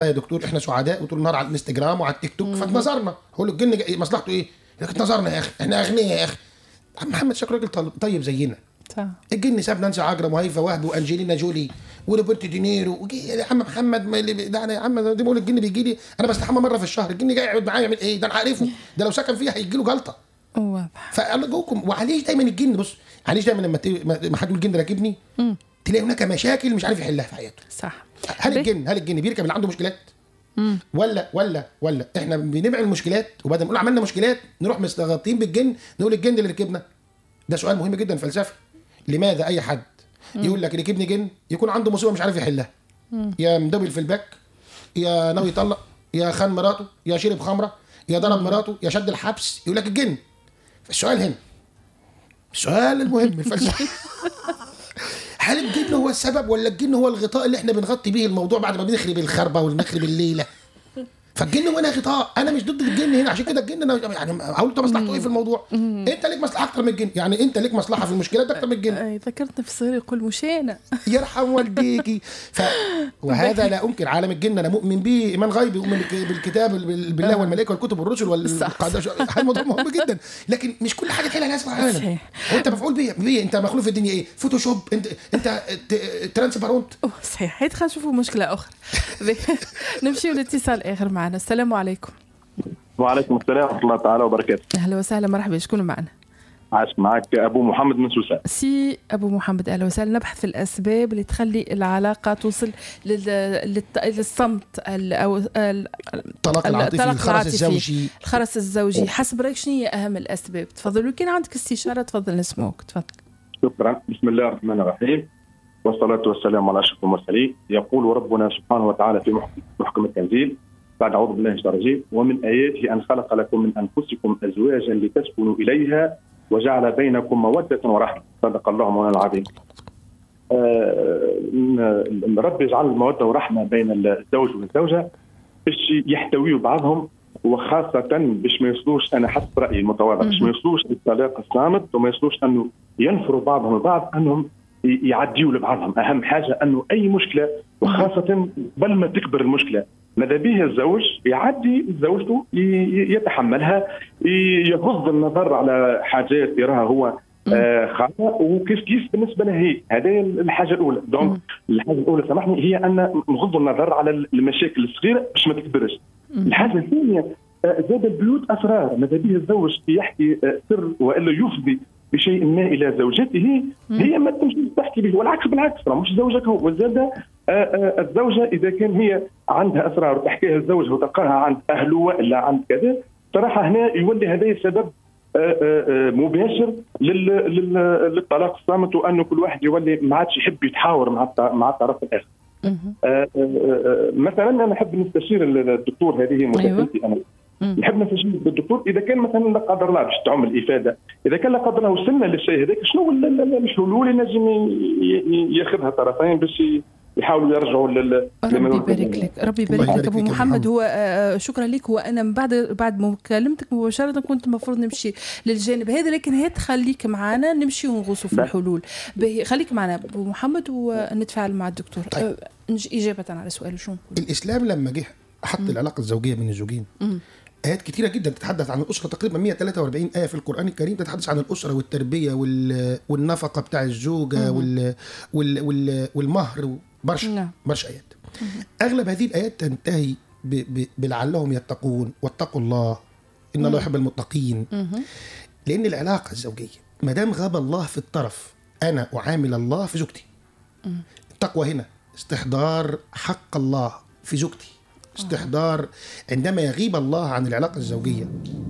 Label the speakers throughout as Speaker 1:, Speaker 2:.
Speaker 1: يا دكتور احنا سعداء وطول النهار على الانستجرام وعلى التيك توك فاتنظرنا هقول له الجن جاي- مصلحته ايه؟ يقول لك اتنظرنا يا اخي احنا اغنياء يا اخي عم محمد شكله راجل طل- طيب زينا
Speaker 2: صح
Speaker 1: الجن ساب نانسي عجرم وهيفا وهب وانجلينا جولي وروبرت دينيرو وجي يا عم محمد ما اللي ده انا يا عم ده بقول الجن بيجي لي انا بستحمى مره في الشهر الجن جاي يقعد معايا يعمل ايه ده انا عارفه ده لو سكن فيها هيجي له جلطه
Speaker 2: واضح
Speaker 1: فانا جوكم وعليش دايما الجن بص عليش دايما لما ت- ما حد يقول الجن راكبني تلاقي هناك مشاكل مش عارف يحلها في حياته
Speaker 2: صح
Speaker 1: هل
Speaker 2: بي-
Speaker 1: الجن هل الجن بيركب اللي عنده مشكلات ولا ولا ولا احنا بنبعد المشكلات وبدل ما نقول عملنا مشكلات نروح مستغطين بالجن نقول الجن اللي ركبنا ده سؤال مهم جدا فلسفي لماذا اي حد يقول لك ركبني جن يكون عنده مصيبه مش عارف يحلها يا مدبل في الباك يا ناوي يطلق يا خان مراته يا شرب خمره يا ضرب مراته يا شد الحبس يقول لك الجن فالسؤال هنا السؤال المهم الفلسفي هل الجن هو السبب ولا الجن هو الغطاء اللي احنا بنغطي بيه الموضوع بعد ما بنخرب الخربه ونخرب الليله فالجن هو انا غطاء انا مش ضد الجن هنا عشان كده الجن انا يعني هقول انت مصلحته ايه في الموضوع انت ليك مصلحه اكتر من الجن يعني انت ليك مصلحه في المشكلات ده اكتر من الجن
Speaker 2: أي ذكرتني في الصغير يقول مش انا
Speaker 1: يرحم والديكي ف... وهذا لا انكر عالم الجن انا مؤمن به ايمان غيبي اؤمن بالك- بالكتاب بال- بالله والملائكه والكتب والرسل
Speaker 2: صح.
Speaker 1: والقاعده هذا موضوع مهم جدا لكن مش كل حاجه تحلها لازم العالم
Speaker 2: صحيح.
Speaker 1: وانت مفعول بيه بيه انت مخلوق في الدنيا ايه فوتوشوب انت انت ت- ترانسبارونت
Speaker 2: أوه، صحيح هيت خلينا نشوفوا مشكله اخرى نمشيو لاتصال اخر معنا السلام عليكم
Speaker 3: وعليكم السلام ورحمه الله تعالى وبركاته
Speaker 2: اهلا وسهلا مرحبا شكون معنا
Speaker 3: عاش معك ابو محمد من سوسه
Speaker 2: سي ابو محمد اهلا وسهلا نبحث في الاسباب اللي تخلي العلاقه توصل لل... للت... للصمت ال... او ال...
Speaker 1: الطلاق العاطفي
Speaker 2: الطلاق
Speaker 1: الخرس
Speaker 2: العاطفي.
Speaker 1: الزوجي
Speaker 2: الخرس الزوجي حسب رايك شنو هي اهم الاسباب تفضل وكان عندك استشاره تفضل نسمعوك تفضل
Speaker 3: شكرا بسم الله الرحمن الرحيم والصلاة والسلام على أشرف المرسلين يقول ربنا سبحانه وتعالى في محكم- محكم التنزيل بعد أعوذ بالله من الشيطان الرجيم ومن آياته أن خلق لكم من أنفسكم أزواجا لتسكنوا إليها وجعل بينكم مودة ورحمة صدق الله مولانا العظيم آه، إن رب يجعل المودة ورحمة بين الزوج والزوجة باش يحتويوا بعضهم وخاصة باش ما يوصلوش أنا حسب رأيي المتواضع باش ما يوصلوش للطلاق الصامت وما يوصلوش أنه ينفروا بعضهم البعض أنهم ي- يعديوا لبعضهم أهم حاجة أنه أي مشكلة وخاصة قبل ما تكبر المشكلة ماذا به الزوج يعدي زوجته ي- ي- يتحملها ي- يغض النظر على حاجات يراها هو آه خاطئ وكيف كيف بالنسبه له هي هذه الحاجه الاولى دونك الحاجه الاولى سامحني هي ان نغض النظر على المشاكل الصغيره باش ما تكبرش الحاجه الثانيه آه، زاد البيوت اسرار ماذا به الزوج يحكي آه، سر والا يفضي بشيء ما الى زوجته هي ما تمشي تحكي به والعكس بالعكس راه مش زوجك هو وزاد آه، آه، الزوجه اذا كان هي عندها اسرار وتحكيها الزوج وتلقاها عند اهله والا عند كذا صراحه هنا يولي هذا سبب آه، آه، آه، مباشر لل- لل- للطلاق الصامت وانه كل واحد يولي ما عادش يحب يتحاور مع الط- مع الطرف الاخر.
Speaker 2: مهم.
Speaker 3: آه، آه، آه، مثلا انا نحب نستشير الدكتور هذه مداخلتي انا
Speaker 2: مم.
Speaker 3: نحب نستشير الدكتور اذا كان مثلا لا قدر الله باش تعمل افاده اذا كان لا قدر الله وصلنا للشيء هذاك شنو ال- ال- ال- الحلول اللي لازم ي- ي- ياخذها الطرفين باش ي- يحاولوا يرجعوا لل
Speaker 2: ربي
Speaker 3: لما
Speaker 2: يبارك لك ربي
Speaker 1: الله
Speaker 2: يبارك لك
Speaker 1: يبارك
Speaker 2: ابو
Speaker 1: فيك يا
Speaker 2: محمد
Speaker 1: محمد.
Speaker 2: هو آه، شكرا لك هو انا من بعد بعد مكالمتك مباشره كنت المفروض نمشي للجانب هذا لكن هات خليك معنا نمشي ونغوصوا في
Speaker 3: بس.
Speaker 2: الحلول باهي خليك معنا ابو محمد ونتفاعل مع الدكتور
Speaker 1: طيب.
Speaker 2: آه، نج- اجابه على سؤال شو
Speaker 1: الاسلام لما جه حط العلاقه الزوجيه بين الزوجين ايات كتيره جدا تتحدث عن الاسره تقريبا 143 ايه في القران الكريم تتحدث عن الاسره والتربيه وال... والنفقه بتاع الزوجه وال... وال... وال... والمهر برشا
Speaker 2: نعم.
Speaker 1: برشا ايات اغلب هذه الايات تنتهي ب... ب... بلعلهم يتقون واتقوا الله ان الله يحب المتقين لان العلاقه الزوجيه ما دام غاب الله في الطرف انا اعامل الله في زوجتي التقوى هنا استحضار حق الله في زوجتي استحضار عندما يغيب الله عن العلاقة الزوجية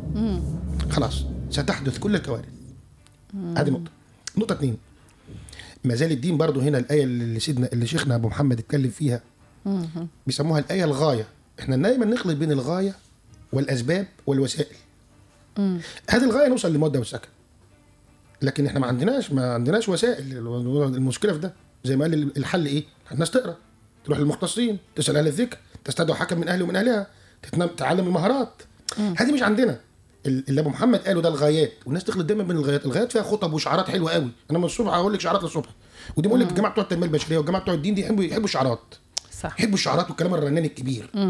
Speaker 1: خلاص ستحدث كل الكوارث هذه نقطة نقطة اثنين ما زال الدين برضو هنا الآية اللي سيدنا اللي شيخنا أبو محمد اتكلم فيها بيسموها الآية الغاية احنا دايما نخلط بين الغاية والأسباب والوسائل هذه الغاية نوصل للمودة والسكن لكن احنا ما عندناش ما عندناش وسائل المشكله في ده زي ما قال الحل ايه؟ الناس تقرا تروح للمختصين تسال اهل الذكر تستدعو حكم من اهله ومن اهلها تتنم تعلم المهارات هذه مش عندنا ال- اللي ابو محمد قاله ده الغايات والناس تخلط دايما بين الغايات الغايات فيها خطب وشعارات حلوه قوي انا من الصبح هقول لك شعارات للصبح ودي بقول لك الجماعه بتوع التنميه البشريه والجماعه بتوع الدين دي يحبوا يحبوا الشعارات
Speaker 2: صح
Speaker 1: يحبوا الشعارات والكلام الرنان الكبير